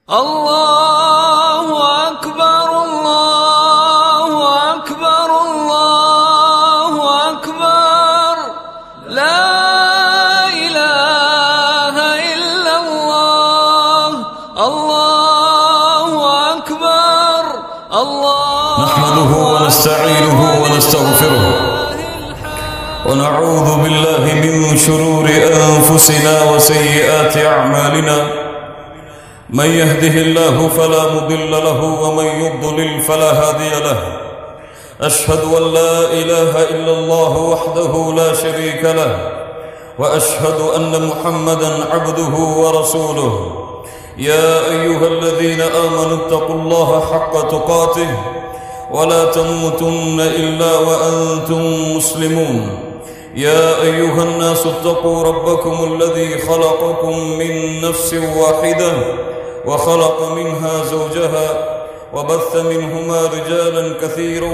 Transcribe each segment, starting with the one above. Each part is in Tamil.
الله أكبر الله أكبر الله أكبر لا إله إلا الله الله أكبر الله نحمده ونستعينه ونستغفره ونعوذ بالله من شرور أنفسنا وسيئات أعمالنا من يهده الله فلا مضل له ومن يضلل فلا هادي له أشهد أن لا إله إلا الله وحده لا شريك له وأشهد أن محمدا عبده ورسوله يا أيها الذين آمنوا اتقوا الله حق تقاته ولا تموتن إلا وأنتم مسلمون يا أيها الناس اتقوا ربكم الذي خلقكم من نفس واحدة وخلق منها زوجها وبث منهما رجالا كثيرا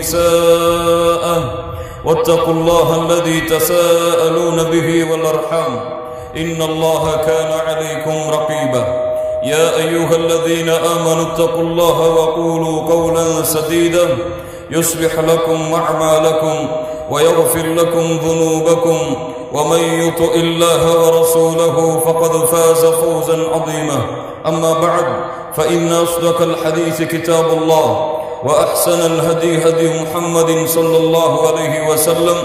ونساء واتقوا الله الذي تساءلون به والأرحام إن الله كان عليكم رقيبا يا أيها الذين آمنوا اتقوا الله وقولوا قولا سديدا يصلح لكم أعمالكم ويغفر لكم ذنوبكم ومن يطع الله ورسوله فقد فاز فوزا عظيما أما بعد فإن أصدق الحديث كتاب الله وأحسن الهدي هدي محمد صلى الله عليه وسلم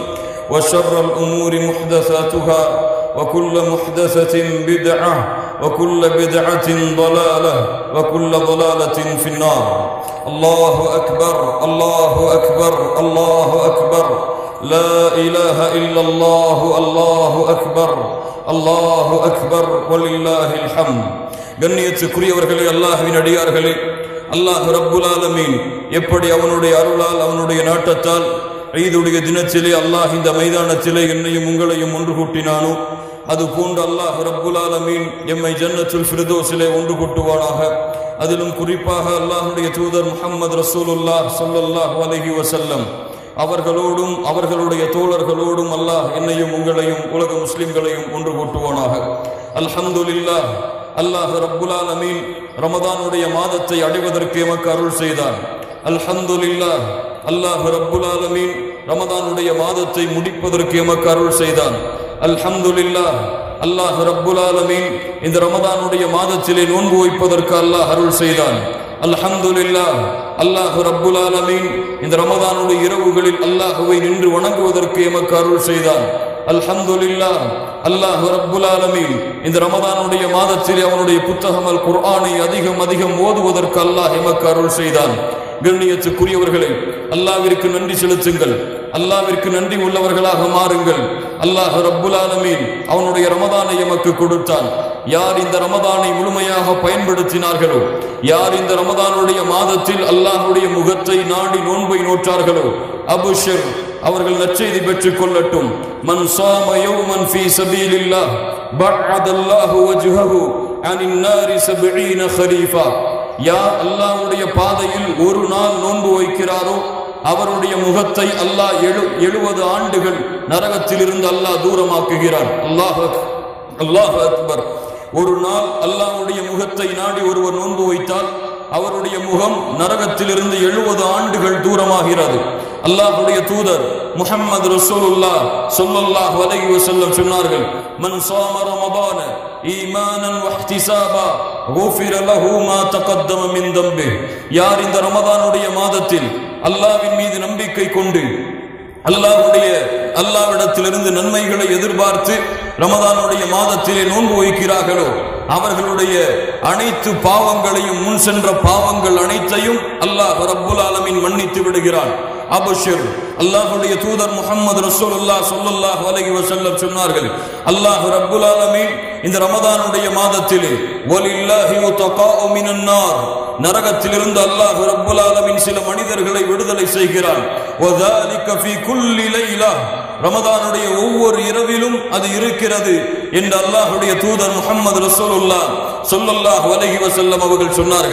وشر الأمور محدثاتها وكل محدثة بدعة وكل بدعة ضلالة وكل ضلالة في النار الله أكبر الله أكبر الله أكبر لا إله إلا الله الله أكبر الله أكبر ولله الحمد கண்ணியத்துக்குரியவர்களே அல்லாஹ்வின் அடியார்களே அல்லாஹ் ரப்புல் ஆலமீன் எப்படி அவனுடைய அருளால் அவனுடைய நாட்டத்தால் ஈதுடைய தினத்திலே அல்லாஹ் இந்த மைதானத்திலே என்னையும் உங்களையும் ஒன்று கூட்டினானோ அது போன்று அல்லாஹ் ரப்புல் ஆலமீன் எம்மை ஜன்னத்துல் ஃபிர்தோஸிலே ஒன்று கூட்டுவானாக அதிலும் குறிப்பாக அல்லாஹ்வுடைய தூதர் முஹம்மது ரசூலுல்லாஹ் ஸல்லல்லாஹு அலைஹி வஸல்லம் அவர்களோடும் அவர்களுடைய தோழர்களோடும் அல்லாஹ் என்னையும் உங்களையும் உலக முஸ்லிம்களையும் ஒன்று கூட்டுவானாக அல்ஹம்துலில்லாஹ் அல்லாஹ் ரப்புல் ஆலமீன் ரமதானுடைய மாதத்தை அடைவதற்கு எமக்கு அருள் செய்தான் அல்ஹம்துலில்லாஹ் அல்லாஹ் ரப்புல் ஆலமீன் ரமதானுடைய மாதத்தை முடிப்பதற்கு எமக்கு அருள் செய்தான் அல்ஹம்துலில்லாஹ் அல்லாஹ் ரப்புல் ஆலமீன் இந்த ரமதானுடைய மாதத்திலே நோன்பு வைப்பதற்கு அல்லாஹ் அருள் செய்தான் அல்ஹம்துலில்லாஹ் அல்லாஹ் ரப்புல் ஆலமீன் இந்த ரமதானுடைய இரவுகளில் அல்லாஹுவை நின்று வணங்குவதற்கு எமக்கு அருள் செய்தான் அல்ஹம்துலில்லாஹ் அல்லாஹ் ரப்புல் ஆலமீன் இந்த ரமதானுடைய மாதத்திலே அவனுடைய புத்தகம் அல் குர்ஆனை அதிகம் அதிகம் ஓதுவதற்கு அல்லாஹ் எமக்கு அருள் செய்தான் கண்ணியத்துக்குரியவர்களே அல்லாவிற்கு நன்றி செலுத்துங்கள் அல்லாவிற்கு நன்றி உள்ளவர்களாக மாறுங்கள் அல்லாஹ் ரப்புல் ஆலமீன் அவனுடைய ரமதானை எமக்கு கொடுத்தான் யார் இந்த ரமதானை முழுமையாக பயன்படுத்தினார்களோ யார் இந்த ரமதானுடைய மாதத்தில் அல்லாஹுடைய முகத்தை நாடி நோன்பை நோற்றார்களோ அபுஷர் அவர்கள் நற்செய்தி பெற்றுக் கொள்ளட்டும் மன் சாம யௌமன் ஃபீ சபீலில்லாஹ் பஅதல்லாஹு வஜ்ஹஹு அனின் நாரி 70 خريفا யா அல்லாஹ்வுடைய பாதையில் ஒரு நாள் நோன்பு வைக்கிறாரோ அவருடைய முகத்தை அல்லாஹ் எழு எழுபது ஆண்டுகள் நரகத்திலிருந்து அல்லாஹ் தூரமாக்குகிறான் அல்லாஹ் அல்லாஹ் அக்பர் ஒரு நாள் அல்லாஹ்வுடைய முகத்தை நாடி ஒருவர் நோன்பு வைத்தால் அவருடைய முகம் நரகத்திலிருந்து எழுபது ஆண்டுகள் தூரமாகிறது அல்லாஹ்வுடைய தூதர் முஹம்மது ரசூலுல்லா ஸல்லல்லாஹு அலைஹி வஸல்லம் சொன்னார்கள் மன் ஸாம ரமதான ஈமானன் வஹ்திசாபா குஃபிர லஹு மா தகத்தம மின் தம்பி யார் இந்த ரமதானுடைய மாதத்தில் அல்லாஹ்வின் மீது நம்பிக்கை கொண்டு அல்லாஹ்வுடைய அல்லாஹ்விடத்திலிருந்து நன்மைகளை எதிர்பார்த்து ரமதானுடைய மாதத்திலே நோன்பு வைக்கிறார்களோ அவர்களுடைய அனைத்து பாவங்களையும் முன் சென்ற பாவங்கள் அனைத்தையும் அல்லாஹ் ரப்புல் ஆலமீன் மன்னித்து விடுகிறான் அபஷர் அல்லாஹ்வுடைய தூதர் முஹம்மது ரசூலுல்லாஹ் ஸல்லல்லாஹு அலைஹி வஸல்லம் சொன்னார்கள் அல்லாஹ் ரப்புல் ஆலமீன் இந்த ரமதானுடைய மாதத்திலே வலில்லாஹி உத்தகாஉ மினன் நார் நரகத்திலிருந்து அல்லாஹ் ரப்புல் ஆலமீன் சில மனிதர்களை விடுதலை செய்கிறான் வதாலிக ஃபீ குல்லி லைலா ரமதானுடைய ஒவ்வொரு இரவிலும் அது இருக்கிறது என்று அல்லாஹ்வுடைய தூதர் முஹம்மது ரசூலுல்லாஹ் ஸல்லல்லாஹு அலைஹி வஸல்லம் அவர்கள் சொன்னார்கள்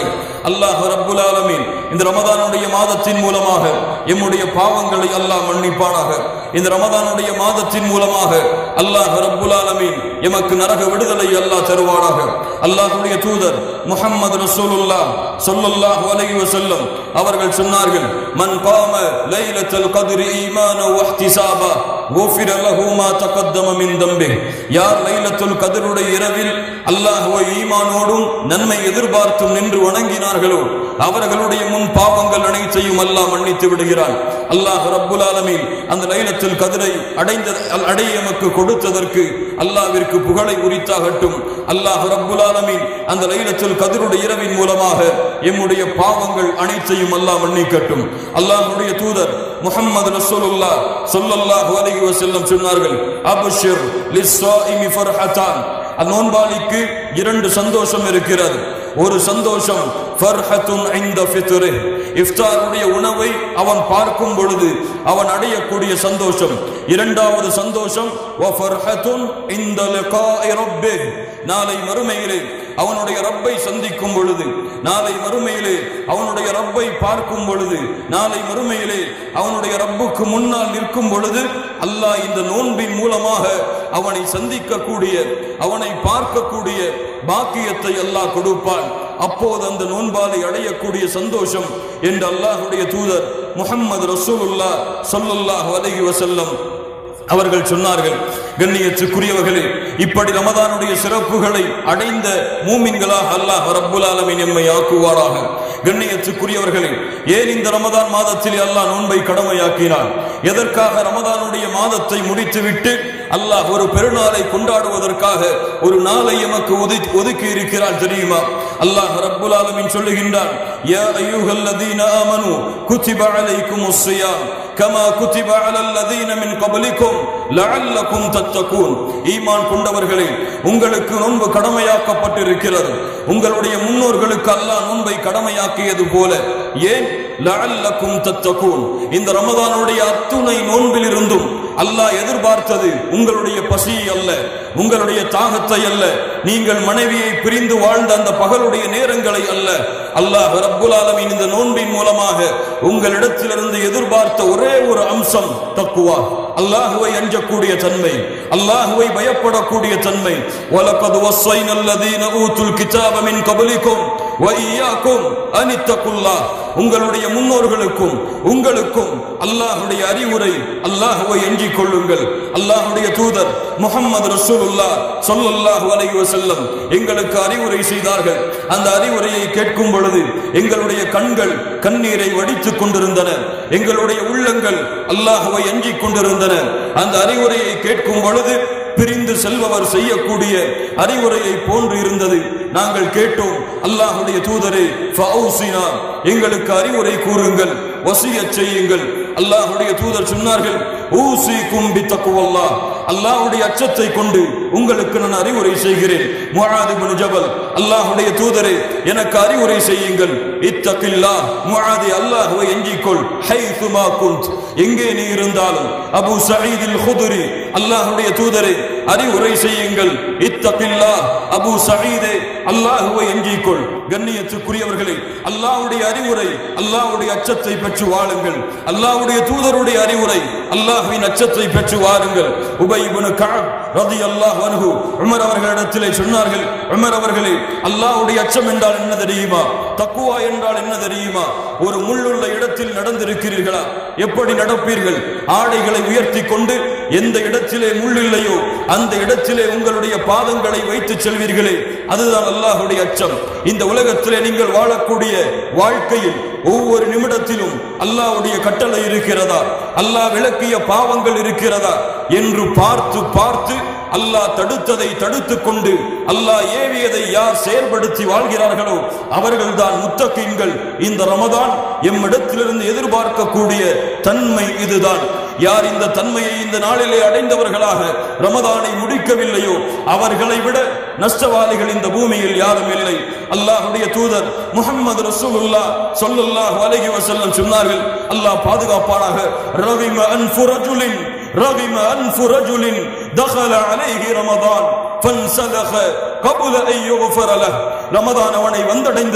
அல்லாஹ் ரப்புல் ஆலமீன் இந்த ரமதானுடைய மாதத்தின் மூலமாக எம்முடைய பாவங்களை அல்லாஹ் மன்னிப்பானாக இந்த ரமதானுடைய மாதத்தின் மூலமாக அல்லாஹ் ரப்புல் ஆலமீன் எமக்கு நரக விடுதலை அல்லாஹ் தருவானாக அல்லாஹ்வுடைய தூதர் முஹம்மது ரசூலுல்லாஹ் ஸல்லல்லாஹு அலைஹி வஸல்லம் அவர்கள் சொன்னார்கள் மன் காம லைலத்துல் கத்ரி ஈமான வஹ்திசாபா غفر له ما تقدم من ذنبه யார் லைலத்துல் கதருடைய இரவில் அல்லாஹ்வை ஈமானோடும் நன்மை எதிர்பார்த்தும் நின்று வணங்கினார்களோ அவர்களுடைய முன் பாவங்கள் அனைத்தையும் அல்லாஹ் மன்னித்து விடுகிறான் அல்லாஹ் ரப்புல் ஆலமீன் அந்த லைலத்துல் கதிரை அடைந்த அடைய எமக்கு கொடுத்ததற்கு அல்லாஹ்விற்கு புகழை உரித்தாகட்டும் அல்லாஹ் ரப்புல் ஆலமீன் அந்த லைலத்துல் கதிருடைய இரவின் மூலமாக எம்முடைய பாவங்கள் அனைத்தையும் அல்லாஹ் மன்னிக்கட்டும் அல்லாஹ்வுடைய தூதர் முஹம்மது ரசூலுல்லாஹ் ஸல்லல்லாஹு அலைஹி வஸல்லம் சொன்னார்கள் அப்ஷிர் லிஸ்ஸாயிமி ஃபர்ஹதான் அந்நோன்பாளிக்கு இரண்டு சந்தோஷம் இருக்கிறது ஒரு சந்தோஷம் ஃபர்ஹத்துன் ஐந்த ஃபித்ரு இஃப்தாருடைய உணவை அவன் பார்க்கும் பொழுது அவன் அடையக்கூடிய சந்தோஷம் இரண்டாவது சந்தோஷம் வ ஃபர்ஹத்துன் இந்த லிகாஇ ரப்பிஹ் நாளை மறுமையிலே அவனுடைய ரப்பை சந்திக்கும் பொழுது நாளை மறுமையிலே அவனுடைய ரப்பை பார்க்கும் பொழுது நாளை மறுமையிலே அவனுடைய ரப்புக்கு முன்னால் நிற்கும் பொழுது அல்லாஹ் இந்த நோன்பின் மூலமாக அவனை சந்திக்கக்கூடிய அவனை பார்க்கக்கூடிய பாக்கியத்தை அல்லாஹ் கொடுப்பான் அப்போது அந்த நோன்பாலை அடையக்கூடிய சந்தோஷம் என்று அல்லாஹ்வுடைய தூதர் முஹம்மது ரசூலுல்லா ஸல்லல்லாஹு அலைஹி வஸல்லம் அவர்கள் சொன்னார்கள் கண்ணியத்துக்குரியவர்களே இப்படி ரமதானுடைய சிறப்புகளை அடைந்த மூமின்களாக அல்லாஹ் ரப்புல் ஆலமீன் எம்மை ஆக்குவாராக கண்ணியத்துக்குரியவர்களே ஏன் இந்த ரமதான் மாதத்தில் அல்லாஹ் நோன்பை கடமையாக்கினான் எதற்காக ரமதானுடைய மாதத்தை முடித்துவிட்டு அல்லாஹ் ஒரு பெருநாளை கொண்டாடுவதற்காக ஒரு நாளை எமக்கு ஒதுக்கி ஒதுக்கி இருக்கிறான் தெரியுமா அல்லாஹ் ரப்புல் ஆலமீன் சொல்லுகின்றான் யா அய்யுஹல்லதீன ஆமனு குத்திப அலைக்குமுஸ் ஸியாம் கமா குத்திப அலல்லதீன மின் கபலிக்கும் லஅல்லக்கும் தத்தகூன் ஈமான் கொண்டவர்களே உங்களுக்கு நோன்பு கடமையாக்கப்பட்டிருக்கிறது உங்களுடைய முன்னோர்களுக்கு அல்லாஹ் நோன்பை கடமையாக்கியது போல ஏன் லஅல்லக்கும் தத்தகூன் இந்த ரமதானுடைய அத்துணை நோன்பில் இருந்தும் அல்லாஹ் எதிர்பார்த்தது உங்களுடைய பசி அல்ல உங்களுடைய தாகத்தை அல்ல நீங்கள் மனைவியை பிரிந்து வாழ்ந்த அந்த பகலுடைய நேரங்களை அல்ல அல்லாஹ் ரப்புல் ஆலமீன் இந்த நோன்பின் மூலமாக உங்களிடத்திலிருந்து எதிர்பார்த்த ஒரே ஒரு அம்சம் தக்குவா அல்லாஹுவை அஞ்சக்கூடிய தன்மை அல்லாஹுவை பயப்படக்கூடிய தன்மை வலக்கது வஸ்ஸைன அல்லதீன ஊத்துல் கிதாப மின் கபலிக்கும் வையாக்கும் அனித்தகுல்லா உங்களுடைய முன்னோர்களுக்கும் உங்களுக்கும் அல்லாஹுடைய அறிவுரை அல்லாஹுவை எஞ்சிக் கொள்ளுங்கள் அல்லாஹுடைய தூதர் முகமது ரசூலுல்லா சொல்லல்லாஹு அலைஹி வஸல்லம் எங்களுக்கு அறிவுரை செய்தார்கள் அந்த அறிவுரையை கேட்கும் பொழுது எங்களுடைய கண்கள் கண்ணீரை வடித்துக் கொண்டிருந்தன எங்களுடைய உள்ளங்கள் அல்லாஹுவை எஞ்சிக் கொண்டிருந்தன அந்த அறிவுரையை கேட்கும் பொழுது பிரிந்து செல்பவர் செய்யக்கூடிய அறிவுரையை போன்று இருந்தது நாங்கள் கேட்டோம் அல்லாஹுடைய தூதரே ஃபௌசினா எங்களுக்கு அறிவுரை கூறுங்கள் வசியச் செய்யுங்கள் அல்லாஹுடைய தூதர் சொன்னார்கள் ஊசி கும்பி தக்குவல்லா அல்லாஹுடைய அச்சத்தை கொண்டு உங்களுக்கு நான் அறிவுரை செய்கிறேன் முஆது இப்னு ஜபல் அல்லாஹுடைய தூதரே எனக்கு அறிவுரை செய்யுங்கள் இத்தகில்லா முஆதி அல்லாஹ்வை எஞ்சிக்கொள் ஹைதுமா குந்த் எங்கே நீ இருந்தாலும் அபு சயீதில் குதுரி அல்லாஹுடைய தூதரே அறிவுரை செய்யுங்கள் இத்தகில்லா அபு சயீதே அல்லாஹுவை எஞ்சிக்கொள் கண்ணியத்துக்குரியவர்களே அல்லாஹ்வுடைய அறிவுரை அல்லாஹ்வுடைய அச்சத்தை பெற்று வாழுங்கள் அல்லாஹ்வுடைய தூதருடைய அறிவுரை அல்லாஹ்வின் அச்சத்தை பெற்று வாருங்கள் உபை இப்னு கஅப் ரலியல்லாஹு அன்ஹு உமர் அவர்களிடத்திலே சொன்னார்கள் உமர் அவர்களே அல்லாஹ்வுடைய அச்சம் என்றால் என்ன தெரியுமா தக்குவா என்றால் என்ன தெரியுமா ஒரு முள்ளுள்ள இடத்தில் நடந்திருக்கிறீர்களா எப்படி நடப்பீர்கள் ஆடைகளை உயர்த்தி கொண்டு எந்த இடத்திலே முள் இல்லையோ அந்த இடத்திலே உங்களுடைய பாதங்களை வைத்து செல்வீர்களே அதுதான் அல்லாஹுடைய அச்சம் இந்த உலகத்திலே நீங்கள் வாழக்கூடிய வாழ்க்கையில் ஒவ்வொரு நிமிடத்திலும் அல்லாஹ்வுடைய கட்டளை இருக்கிறதா அல்லாஹ் விளக்கிய பாவங்கள் இருக்கிறதா என்று பார்த்து பார்த்து அல்லாஹ் தடுத்ததை தடுத்துக் கொண்டு அல்லாஹ் ஏவியதை யார் செயல்படுத்தி வாழ்கிறார்களோ அவர்கள்தான் முத்தகீன்கள் இந்த ரமதான் எம்மிடத்திலிருந்து எதிர்பார்க்கக்கூடிய தன்மை இதுதான் யார் இந்த தன்மையை இந்த நாளிலே அடைந்தவர்களாக ரமதானை முடிக்கவில்லையோ அவர்களை விட நஷ்டவாளிகள் இந்த பூமியில் யாரும் இல்லை அல்லாஹ்வுடைய தூதர் முஹம்மது ரசூலுல்லா ஸல்லல்லாஹு அலைஹி வஸல்லம் சொன்னார்கள் அல்லாஹ் பாதுகாப்பானாக ரவிம அன்ஃபு ரஜுலின் رغم أنف رجل دخل عليه رمضان فانسلخ قبل أن يغفر له ரமதான் அவனை வந்தடைந்தது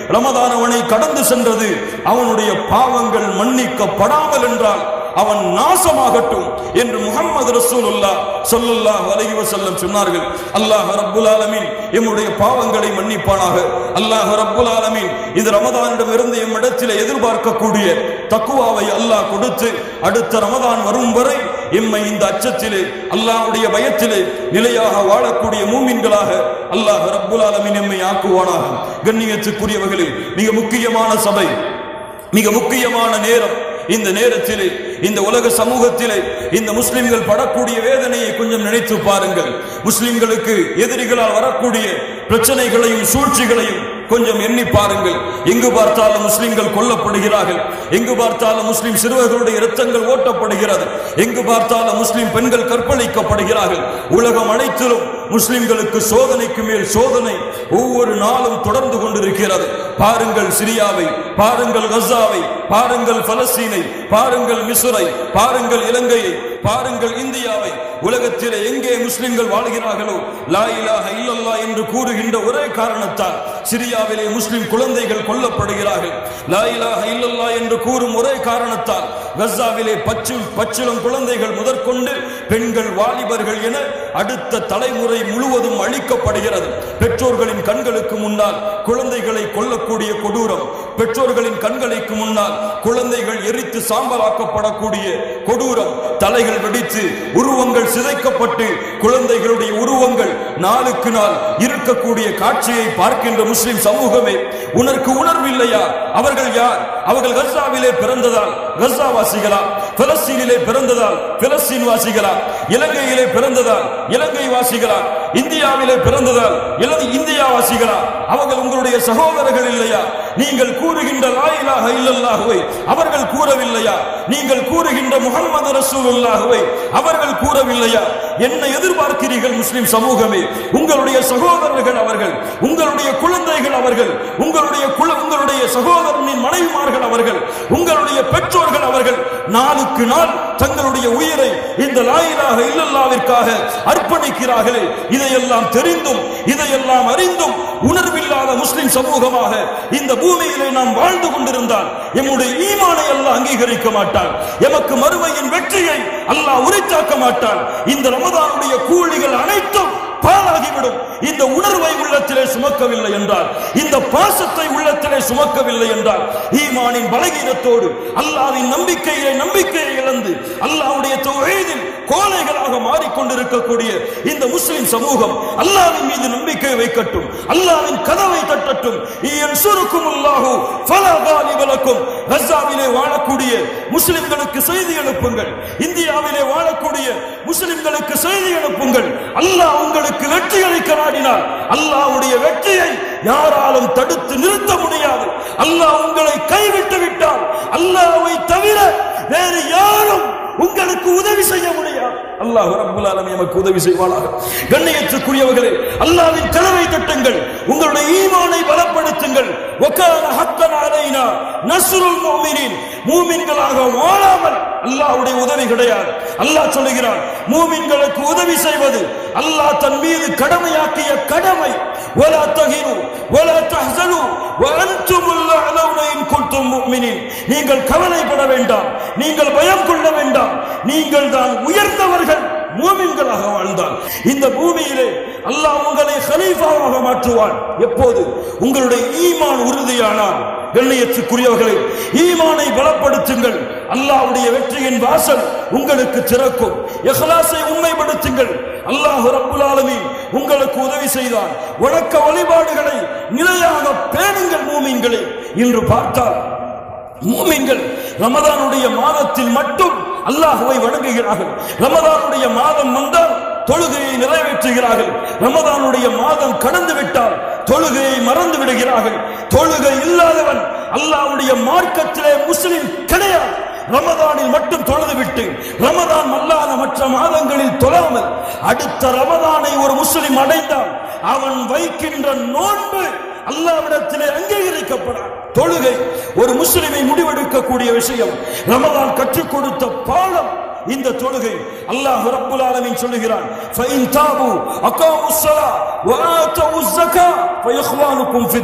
ரமதான் அவனை கடந்து சென்றது அவனுடைய பாவங்கள் மன்னிக்கப்படாமல் என்றால் அவன் நாசமாகட்டும் என்று முகமது ரசூலுல்லா ஸல்லல்லாஹு அலைஹி வஸல்லம் சொன்னார்கள் அல்லாஹ் ரப்புல் ஆலமீன் எம்முடைய பாவங்களை மன்னிப்பானாக அல்லாஹ் ரப்புல் ஆலமீன் இந்த ரமதானிடம் இருந்து எம்மிடத்தில் எதிர்பார்க்கக்கூடிய தக்குவாவை அல்லாஹ் கொடுத்து அடுத்த ரமதான் வரும் வரை எம்மை இந்த அச்சத்திலே அல்லாஹ்வுடைய பயத்திலே நிலையாக வாழக்கூடிய மூமின்களாக அல்லாஹ் ரப்புல் ஆலமீன் எம்மை ஆக்குவானாக கண்ணியத்துக்குரியவர்களே மிக முக்கியமான சபை மிக முக்கியமான நேரம் இந்த நேரத்திலே இந்த உலக சமூகத்திலே இந்த முஸ்லிம்கள் படக்கூடிய வேதனையை கொஞ்சம் நினைத்து பாருங்கள் முஸ்லிம்களுக்கு எதிரிகளால் வரக்கூடிய பிரச்சனைகளையும் சூழ்ச்சிகளையும் கொஞ்சம் எண்ணி பாருங்கள் எங்கு பார்த்தாலும் முஸ்லிம்கள் கொல்லப்படுகிறார்கள் எங்கு பார்த்தாலும் முஸ்லிம் சிறுவர்களுடைய இரத்தங்கள் ஓட்டப்படுகிறது எங்கு பார்த்தாலும் முஸ்லிம் பெண்கள் கற்பழிக்கப்படுகிறார்கள் உலகம் அனைத்திலும் முஸ்லிம்களுக்கு சோதனைக்கு மேல் சோதனை ஒவ்வொரு நாளும் தொடர்ந்து கொண்டிருக்கிறது பாருங்கள் சிரியாவை பாருங்கள் கசாவை பாருங்கள் பலஸ்தீனை பாருங்கள் மிசுரை பாருங்கள் இலங்கையை பாருங்கள் இந்தியாவை உலகத்திலே எங்கே முஸ்லிம்கள் வாழ்கிறார்களோ லா இலாஹ இல்லல்லாஹ் என்று கூறுகின்ற ஒரே காரணத்தால் சிரியாவிலே முஸ்லிம் குழந்தைகள் கொல்லப்படுகிறார்கள் லா இலாஹ இல்லல்லாஹ் என்று கூறும் ஒரே காரணத்தால் கசாவிலே பச்சு பச்சிளம் குழந்தைகள் முதற்கொண்டு பெண்கள் வாலிபர்கள் என அடுத்த தலைமுறை முழுவதும் அழிக்கப்படுகிறது பெற்றோர்களின் கண்களுக்கு முன்னால் குழந்தைகளை கொல்லக்கூடிய கொடூரம் பெற்றோர்களின் கண்களுக்கு முன்னால் குழந்தைகள் எரித்து சாம்பலாக்கப்படக்கூடிய கொடூரம் தலைகள் வெடித்து உருவங்கள் சிதைக்கப்பட்டு குழந்தைகளுடைய உருவங்கள் நாளுக்கு நாள் இருக்கக்கூடிய காட்சியை பார்க்கின்ற முஸ்லிம் சமூகமே உனக்கு உணர்வில்லையா அவர்கள் யார் அவர்கள் கசாவிலே பிறந்ததால் கசா வாசிகளா பலஸ்தீனிலே பிறந்ததால் பலஸ்தீன் வாசிகளா இலங்கையிலே பிறந்ததால் இலங்கை வாசிகளா இந்தியாவிலே பிறந்ததால் இலங்கை இந்தியா வாசிகளா அவர்கள் உங்களுடைய சகோதரர்கள் இல்லையா நீங்கள் கூறுகின்ற லாயிலாக இல்லல்லாகவே அவர்கள் கூறவில்லையா நீங்கள் கூறுகின்ற முகமது ரசூலுல்லாஹுவை அவர்கள் கூறவில்லையா என்ன எதிர்பார்க்கிறீர்கள் முஸ்லிம் சமூகமே உங்களுடைய சகோதரர்கள் அவர்கள் உங்களுடைய குழந்தைகள் அவர்கள் உங்களுடைய குல உங்களுடைய சகோதரனின் மனைவிமார்கள் அவர்கள் உங்களுடைய பெற்றோர்கள் அவர்கள் நாளுக்கு நாள் தங்களுடைய உயிரை இந்த லாயிலாக இல்லல்லாவிற்காக அர்ப்பணிக்கிறார்களே இதையெல்லாம் தெரிந்தும் இதையெல்லாம் அறிந்தும் உணர்வில்லாத முஸ்லிம் சமூகமாக இந்த பூமியிலே நாம் வாழ்ந்து கொண்டிருந்தால் எம்முடைய ஈமானை அல்லாஹ் அங்கீகரிக்க மாட்டான் எமக்கு மறுமையின் வெற்றியை அல்லாஹ் உரித்தாக்க மாட்டான் இந்த ரமதானுடைய கூலிகள் அனைத்தும் பாழாகிவிடும் இந்த உணர்வை உள்ளத்திலே சுமக்கவில்லை என்றால் இந்த பாசத்தை உள்ளத்திலே சுமக்கவில்லை என்றால் ஈமானின் பலகீனத்தோடு அல்லாவின் நம்பிக்கையிலே நம்பிக்கையை இழந்து அல்லாவுடைய தௌஹீதில் கோழைகளாக மாறிக்கொண்டிருக்கக்கூடிய இந்த முஸ்லிம் சமூகம் அல்லாவின் மீது நம்பிக்கை வைக்கட்டும் அல்லாவின் கதவை தட்டட்டும் சுருக்கும் அல்லாஹு ஃபலா காலிபலக்கும் கஸாவிலே வாழக்கூடிய முஸ்லிம்களுக்கு செய்தி அனுப்புங்கள் இந்தியாவிலே வாழக்கூடிய முஸ்லிம்களுக்கு செய்தி அனுப்புங்கள் அல்லாஹ் உங்களுக்கு வெற்றி அளிக்க நாடினார் அல்லாஹ்வுடைய வெற்றியை யாராலும் தடுத்து நிறுத்த முடியாது அல்லாஹ் உங்களை கைவிட்டு விட்டால் அல்லாஹ்வை தவிர வேறு யாரும் உங்களுக்கு உதவி செய்ய முடியாது அல்லாஹ் ரப்புல் ஆலமீன் நமக்கு உதவி செய்வானாக கண்ணியத்துக்குரியவர்களே அல்லாஹ்வின் கனவை தட்டுங்கள் உங்களுடைய ஈமானை பலப்படுத்துங்கள் வகான ஹக்கன் அலைனா நஸ்ருல் முஃமினீன் மூமின்களாக வாழாமல் அல்லாஹ்வுடைய உதவி கிடையாது அல்லாஹ் சொல்லுகிறான் மூமின்களுக்கு உதவி செய்வது அல்லாஹ் தன் மீது கடமையாக்கிய கடமை ولا تهنوا ولا تحزنوا وانتم الاعلون ان كنتم مؤمنين நீங்கள் கவலைப்பட வேண்டாம் நீங்கள் பயம் கொள்ள வேண்டாம் நீங்கள் தான் உயர்ந்தவர்கள் மூமின்களாக வாழ்ந்தால் இந்த பூமியிலே அல்லாஹ் உங்களை ஹலீஃபாவாக மாற்றுவான் எப்போது உங்களுடைய ஈமான் உறுதியானால் கண்ணியத்துக்குரியவர்களை ஈமானை பலப்படுத்துங்கள் அல்லாஹ்வுடைய வெற்றியின் வாசல் உங்களுக்கு திறக்கும் இஹ்லாஸை உண்மைப்படுத்துங்கள் அல்லாஹ் ரப்புல் ஆலமீன் உங்களுக்கு உதவி செய்தான் வணக்க வழிபாடுகளை நிலையாக பேணுங்கள் மூமின்களே இன்று பார்த்தால் மூமின்கள் ரமதானுடைய மாதத்தில் மட்டும் அல்லாஹுவை வணங்குகிறார்கள் ரமதானுடைய மாதம் வந்தால் தொழுகையை நிறைவேற்றுகிறார்கள் ரமதானுடைய மாதம் கடந்து விட்டால் தொழுகையை மறந்து விடுகிறார்கள் தொழுகை இல்லாதவன் அல்லாஹ்வுடைய மார்க்கத்திலே முஸ்லிம் கிடையாது ரமதானில் மட்டும் தொழுது விட்டு ரமதான் அல்லாத மற்ற மாதங்களில் தொழாமல் அடுத்த ரமதானை ஒரு முஸ்லிம் அடைந்தால் அவன் வைக்கின்ற நோன்பு அல்லாவிடத்திலே அங்கீகரிக்கப்படார் தொழுகை ஒரு முஸ்லிமை முடிவெடுக்கக்கூடிய விஷயம் ரமதான் கற்றுக் கொடுத்த பாடம் இந்த தொழுகை அல்லாஹ் ரப்புல் ஆலமீன் சொல்லுகிறான் ஃபைன் தாபு அகாமு ஸலா வ ஆத்தவு ஸக்கா ஃபயஹ்வானுக்கும் ஃபித்தீன்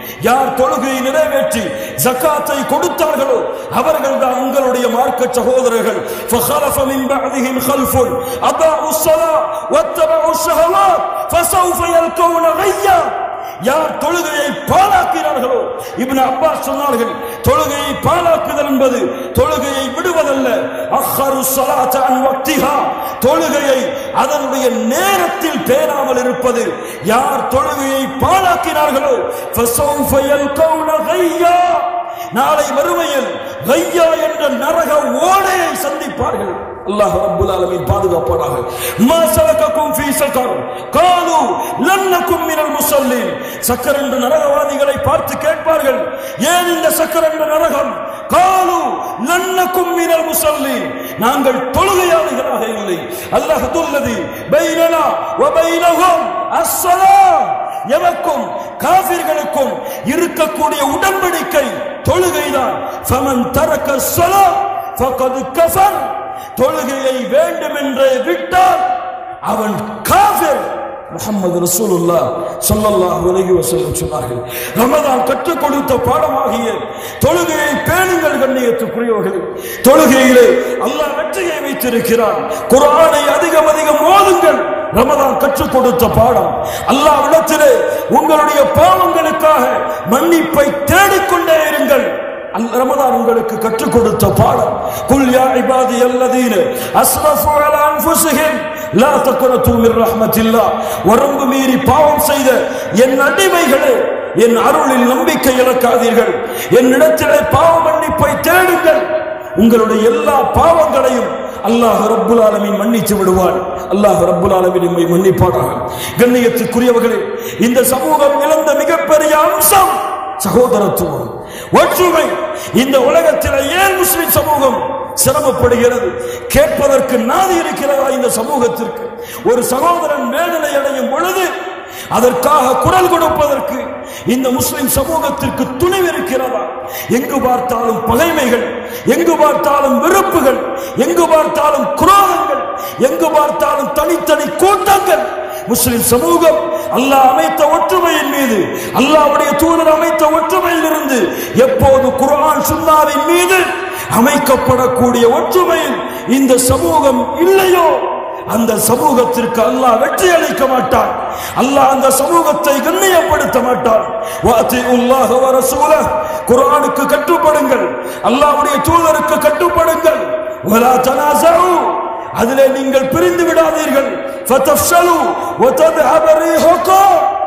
யார் தொழுகையை நிறைவேற்றி ஜக்காத்தை கொடுத்தார்களோ அவர்கள் தான் உங்களுடைய மார்க்க சகோதரர்கள் فخلف من بعدهم خلف أضاعوا الصلاة واتبعوا الشهوات فسوف يلقون غيا யார் தொழுகையை பாழாக்கிறார்களோ இப்னு அப்பாஸ் சொன்னார்கள் தொழுகையை பாழாக்குதல் என்பது தொழுகையை விடுவதல்ல அஹ்ஹரு ஸலாத்த அன் வக்திஹா தொழுகையை அதனுடைய நேரத்தில் பேணாமல் இருப்பது யார் தொழுகையை பாழாக்கினார்களோ ஃபஸௌஃப யல்கௌன கையா நாளை மறுமையில் கையா என்ற நரக ஓடையை சந்திப்பார்கள் அல்லாஹ் ரப்புல் ஆலமீன் பாதுகாப்பானாக மா சலகக்கும் ஃபீ சக்கர் காலு லன்னக்கும் மினல் முஸல்லீன் சக்கர் என்ற நரகவாதிகளை பார்த்து கேட்பார்கள் ஏன் இந்த சக்கர் என்ற நரகம் காலு லன்னக்கும் மினல் முஸல்லீன் நாங்கள் தொழுகையாளிகளாக இல்லை அல்லாஹ் துல்லதி பைனனா வ பைனஹும் அஸ்ஸலாம் எவக்கும் காபிர்களுக்கும் இருக்கக்கூடிய உடன்படிக்கை தொழுகைதான் ஃபமன் தரக்க ஸலா ஃபகத் கஃபர் தொழுகையை வேண்டும் என்றே விட்டால் அவன் காஃபிர் முகமது ரசூலுல்லா ஸல்லல்லாஹு அலைஹி வஸல்லம் சொன்னார்கள் ரமதான் கற்றுக் கொடுத்த பாடமாகிய தொழுகையை பேணுங்கள் கண்ணியத்துக்குரியவர்களே தொழுகையிலே அல்லாஹ் வெற்றியை வைத்திருக்கிறான் குர்ஆனை அதிகம் அதிகம் ஓதுங்கள் ரமதான் கற்றுக் கொடுத்த பாடம் அல்லாஹ்விடத்திலே உங்களுடைய பாவங்களுக்காக மன்னிப்பை தேடிக்கொண்டே இருங்கள் அல் ரமதான் உங்களுக்கு கற்றுக் கொடுத்த பாடம் குல் யா இபாதி அல்லதீன அஸ்ரஃபு அலா அன்ஃபுஸிஹிம் லா தக்னது மிர் ரஹ்மத்தில்லாஹ் வரம்பு மீறி பாவம் செய்த என் அடிமைகளே என் அருளில் நம்பிக்கை இழக்காதீர்கள் என்னிடத்திலே பாவ மன்னிப்பை தேடுங்கள் உங்களுடைய எல்லா பாவங்களையும் அல்லாஹ் ரப்புல் ஆலமீன் மன்னித்து விடுவான் அல்லாஹ் ரப்புல் ஆலமீன் நம்மை மன்னிப்பானாக கண்ணியத்துக்குரியவர்களே இந்த சமூகம் இழந்த மிகப்பெரிய அம்சம் சகோதரத்துவம் ஒற்றுமை இந்த உலகத்தில் ஏன் முஸ்லிம் சமூகம் சிரமப்படுகிறது கேட்பதற்கு நாதி இருக்கிறதா இந்த சமூகத்திற்கு ஒரு சகோதரன் வேதனை அடையும் பொழுது அதற்காக குரல் கொடுப்பதற்கு இந்த முஸ்லிம் சமூகத்திற்கு துணிவு இருக்கிறதா எங்கு பார்த்தாலும் பகைமைகள் எங்கு பார்த்தாலும் வெறுப்புகள் எங்கு பார்த்தாலும் குரோதங்கள் எங்கு பார்த்தாலும் தனித்தனி கூட்டங்கள் முஸ்லிம் சமூகம் அல்லாஹ் அமைத்த ஒற்றுமையின் மீது அல்லாஹ்வுடைய தூதர் அமைத்த ஒற்றுமையில் இருந்து எப்போது குர்ஆன் சுன்னாவின் மீது அமைக்கப்படக்கூடிய ஒற்றுமையில் இந்த சமூகம் இல்லையோ அந்த சமூகத்திற்கு அல்லாஹ் வெற்றி அளிக்க மாட்டான் அல்லாஹ் அந்த சமூகத்தை கண்ணியப்படுத்த மாட்டான் வாத்தியுல்லாஹ வ ரசூலஹ் குர்ஆனுக்கு கட்டுப்படுங்கள் அல்லாஹ்வுடைய தூதருக்கு கட்டுப்படுங்கள் வலா தனாஸு அதிலே நீங்கள் பிரிந்து விடாதீர்கள் ஃபதஃப்ஷலு வதذهب ريحكم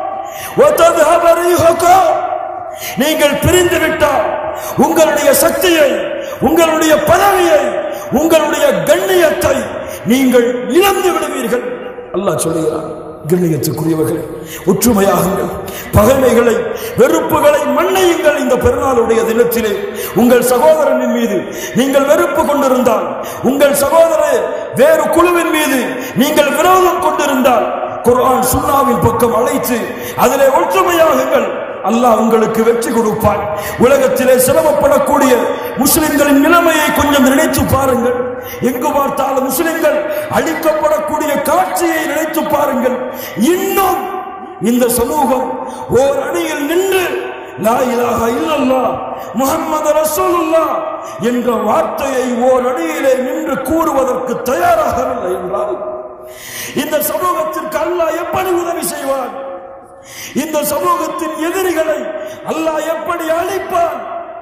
وتذهب ريحكم நீங்கள் பிரிந்து விட்டால் உங்களுடைய சக்தியை உங்களுடைய பதவியை உங்களுடைய கண்ணியத்தை நீங்கள் இழந்து விடுவீர்கள் அல்லாஹ் சொல்லுகிறான் கண்ணியத்துக்குரியவர்களே ஒற்றுமையாகுங்கள் பகைமைகளை வெறுப்புகளை மன்னியுங்கள் இந்த பெருநாளுடைய தினத்திலே உங்கள் சகோதரனின் மீது நீங்கள் வெறுப்பு கொண்டிருந்தால் உங்கள் சகோதரர் வேறு குழுவின் மீது நீங்கள் விரோதம் கொண்டிருந்தால் குர்ஆன் சுன்னாவின் பக்கம் அழைத்து அதிலே ஒற்றுமையாகுங்கள் அல்லாஹ் உங்களுக்கு வெற்றி கொடுப்பான் உலகத்திலே சிரமப்படக்கூடிய முஸ்லிம்களின் நிலைமையை கொஞ்சம் நினைத்து பாருங்கள் எங்கு பார்த்தாலும் முஸ்லிம்கள் அழிக்கப்படக்கூடிய காட்சியை நினைத்து பாருங்கள் இன்னும் இந்த சமூகம் ஓர் அணியில் நின்று லா இலாஹ இல்லல்லாஹ் முஹம்மது ரசூலுல்லாஹ் என்ற வார்த்தையை ஓர் அணியிலே நின்று கூறுவதற்கு தயாராகவில்லை என்றால் இந்த சமூகத்திற்கு அல்லாஹ் எப்படி உதவி செய்வான் இந்த சமூகத்தின் எதிரிகளை அல்லாஹ் எப்படி அழிப்பான்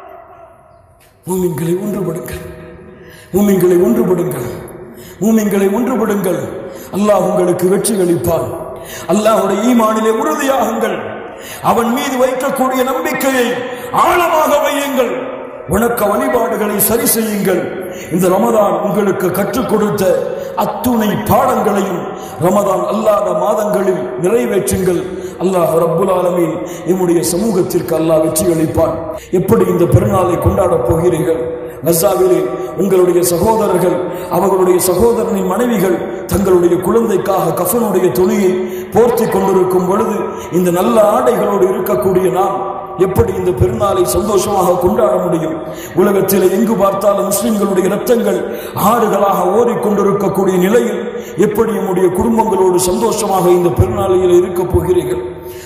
மூமின்களை ஒன்றுபடுங்கள் மூமின்களை ஒன்றுபடுங்கள் மூமின்களை ஒன்றுபடுங்கள் அல்லாஹ் உங்களுக்கு வெற்றி அளிப்பான் அல்லாஹ்வுடைய ஈமானிலே உறுதியாகுங்கள் அவன் மீது வைக்கக்கூடிய நம்பிக்கையை ஆழமாக வையுங்கள் வணக்க வழிபாடுகளை சரி செய்யுங்கள் இந்த ரமதான் உங்களுக்கு கற்றுக் கொடுத்த அத்துணை பாடங்களையும் ரமதான் அல்லாத மாதங்களில் நிறைவேற்றுங்கள் அல்லாஹ் ரப்புல் ஆலமீன் நம்முடைய சமூகத்திற்கு அல்லாஹ் வெற்றி அளிப்பான் எப்படி இந்த பெருநாளை கொண்டாடப் போகிறீர்கள் கசாவிலே உங்களுடைய சகோதரர்கள் அவர்களுடைய சகோதரனின் மனைவிகள் தங்களுடைய குழந்தைக்காக கஃனுடைய துணியை போர்த்தி கொண்டிருக்கும் பொழுது இந்த நல்ல ஆடைகளோடு இருக்கக்கூடிய நாம் எப்படி இந்த பெருநாளை சந்தோஷமாக கொண்டாட முடியும் உலகத்தில் எங்கு பார்த்தாலும் முஸ்லிம்களுடைய ரத்தங்கள் ஆறுகளாக ஓடிக்கொண்டிருக்கக்கூடிய நிலையில் எப்படி நம்முடைய குடும்பங்களோடு சந்தோஷமாக இந்த பெருநாளையில் இருக்க போகிறீர்கள்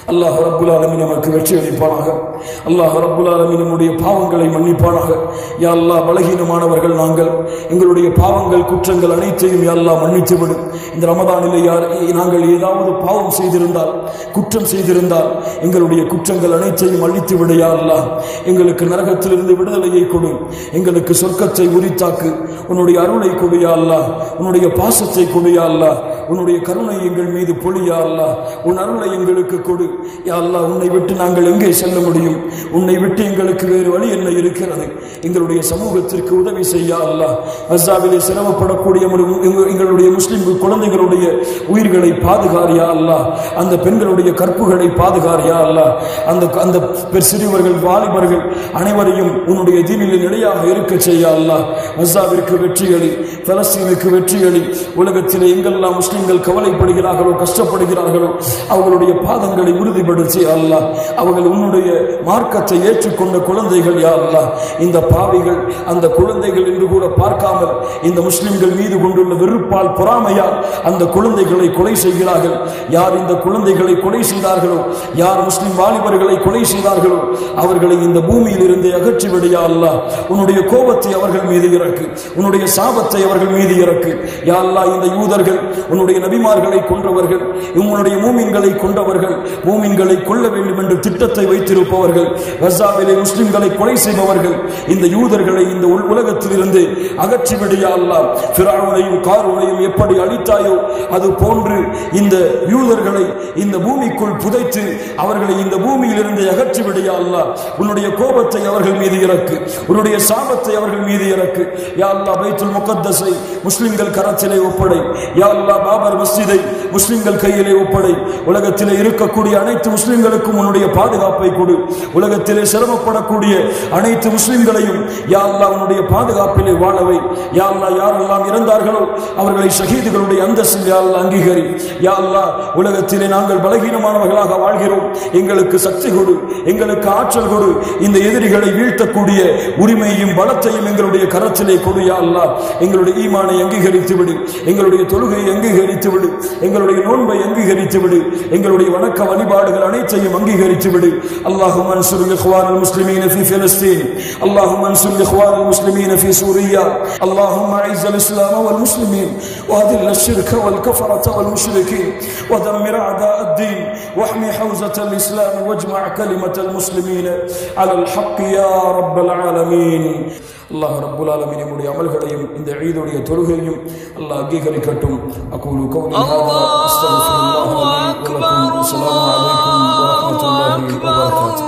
அல்லாஹ் ரப்புல் ஆலமீன் நமக்கு வெற்றி அளிப்பானாக அல்லாஹ் ரப்புல் ஆலமீன் நம்முடைய பாவங்களை மன்னிப்பானாக யா அல்லாஹ் பலகீனமானவர்கள் நாங்கள் எங்களுடைய பாவங்கள் குற்றங்கள் அனைத்தையும் யா அல்லாஹ் மன்னித்து விடு இந்த ரமதானிலே யார் நாங்கள் ஏதாவது பாவம் செய்திருந்தால் குற்றம் செய்திருந்தால் எங்களுடைய குற்றங்கள் அனைத்தையும் அழித்து விடு யா அல்லாஹ் எங்களுக்கு நரகத்திலிருந்து விடுதலையை கொடு எங்களுக்கு சொர்க்கத்தை உரித்தாக்கு உன்னுடைய அருளை கொடு யா அல்லாஹ் உன்னுடைய பாசத்தை கொடு யா அல்லாஹ் உன்னுடைய கருணை எங்கள் மீது பொழி யா அல்லாஹ் உன் அருளை எங்களுக்கு கொடு யா அல்லாஹ் உன்னை விட்டு நாங்கள் எங்கே செல்ல முடியும் உன்னை விட்டு எங்களுக்கு வேறு வழி என்ன இருக்கிறது எங்களுடைய சமூகத்திற்கு உதவி செய்ய அல்லாஹ் கசாவிலே சிரமப்படக்கூடிய எங்கள்- எங்கள்- எங்களுடைய முஸ்லிம் குழந்தைகளுடைய உயிர்களை பாதுகாரியா அல்லாஹ் அந்த பெண்களுடைய கற்புகளை பாதுகாரியா அல்லாஹ் அந்த அந்த பெர் சிறுவர்கள் வாலிபர்கள் அனைவரையும் உன்னுடைய தீனில் நிலையாக இருக்க செய்ய அல்லாஹ் கசாவிற்கு வெற்றிகளி பலஸ்தீனுக்கு வெற்றிகளி உலகத்திலே எங்கெல்லாம் முஸ்லிம்கள் கவலைப்படுகிறார்களோ கஷ்டப்படுகிறார்களோ அவர்களுடைய பாதங்களை உறுதிப்படுத்தி அல்லாஹ் அவர்கள் உன்னுடைய மார்க்கத்தை ஏற்றுக்கொண்ட குழந்தைகள் யா அல்லாஹ் இந்த பாவிகள் அந்த குழந்தைகள் என்று கூட பார்க்காமல் இந்த முஸ்லிம்கள் மீது கொண்டுள்ள வெறுப்பால் பொறாமையால் அந்த குழந்தைகளை கொலை செய்கிறார்கள் யார் இந்த குழந்தைகளை கொலை செய்தார்களோ யார் முஸ்லிம் வாலிபர்களை கொலை செய்தார்களோ அவர்களை இந்த பூமியில் இருந்து அகற்றிவிடையா அல்லாஹ் உன்னுடைய கோபத்தை அவர்கள் மீது இறக்கு உன்னுடைய சாபத்தை அவர்கள் மீது இறக்கு யா அல்லாஹ் இந்த யூதர்கள் உன்னுடைய நபிமார்களை கொன்றவர்கள் உன்னுடைய மூமின்களை கொண்டவர்கள் மூமின்களை கொல்ல வேண்டும் என்று திட்டத்தை வைத்திருப்பவர்கள் கசாவிலே முஸ்லிம்களை கொலை செய்பவர்கள் இந்த யூதர்களை இந்த உல்- உலகத்திலிருந்து அகற்றிவிடையா அல்லாஹ் ஃபிரௌனையும் காரூனையும் எப்படி அழித்தாயோ அது போன்று இந்த யூதர்களை இந்த பூமிக்குள் புதைத்து அவர்களை இந்த பூமியிலிருந்து அகற்றிவிடையா அல்லாஹ் உன்னுடைய கோபத்தை அவர்கள் மீது இறக்கு உன்னுடைய சாபத்தை அவர்கள் மீது இறக்கு யா அல்லாஹ் பைத்துல் முகத்தஸை முஸ்லிம்கள் கரத்திலே ஒப்படை யா அல்லாஹ் பாபர் மஸ்ஜிதை முஸ்லிம்கள் கையிலே ஒப்படை உலகத்திலே இருக்கக்கூடிய அனைத்து முஸ்லிம்களுக்கும் உன்னுடைய பாதுகாப்பை கொடு உலகத்திலே சிரமப்படக்கூடிய அனைத்து முஸ்லிம்களையும் யா அல்லாஹ் உன்னுடைய பாதுகாப்பிலே வாழவை யா அல்லாஹ் யாரெல்லாம் இறந்தார்களோ அவர்களை ஷஹீதுகளுடைய அந்தஸ்தில் யா அல்லாஹ் அங்கீகரி யா அல்லாஹ் உலகத்திலே நாங்கள் பலகீனமானவர்களாக வாழ்கிறோம் எங்களுக்கு சக்தி கொடு எங்களுக்கு ஆற்றல் கொடு இந்த எதிரிகளை வீழ்த்தக்கூடிய உரிமையும் பலத்தையும் எங்களுடைய கரத்திலே கொடு யா அல்லாஹ் எங்களுடைய ஈமானை அங்கீகரித்து விடு எங்களுடைய தொழுகையை அங்கீகரித்து விடு எங்களுடைய நோன்பை அங்கீகரித்து விடு எங்களுடைய வணக்க வழிபாடுகள் அனைத்தையும் அங்கீகரித்து விடு அல்லாஹும் அன்சுர் இخوان المسلمين في فلسطين اللهم انصر الاخوان المسلمين في سوريا اللهم اعز الاسلام والمسلمين واذل الشرك والكفرة والمشركين ودمر اعداء الدين واحمي حوزة الاسلام واجمع كلمة المسلمين على الحق يا رب العالمين அல்லாஹ் ரப்புல் ஆலமீன் நம்முடைய அமல்களையும் இந்த ஈதுடைய தொழுகையும் அல்லாஹ் அங்கீகரிக்கட்டும் அகூலு கௌலி ஹாதா அஸ்தக்ஃபிருல்லாஹ் லி வ லக்கும் அஸ்ஸலாமு அலைக்கும் வ ரஹ்மத்துல்லாஹி வ பரகாத்துஹு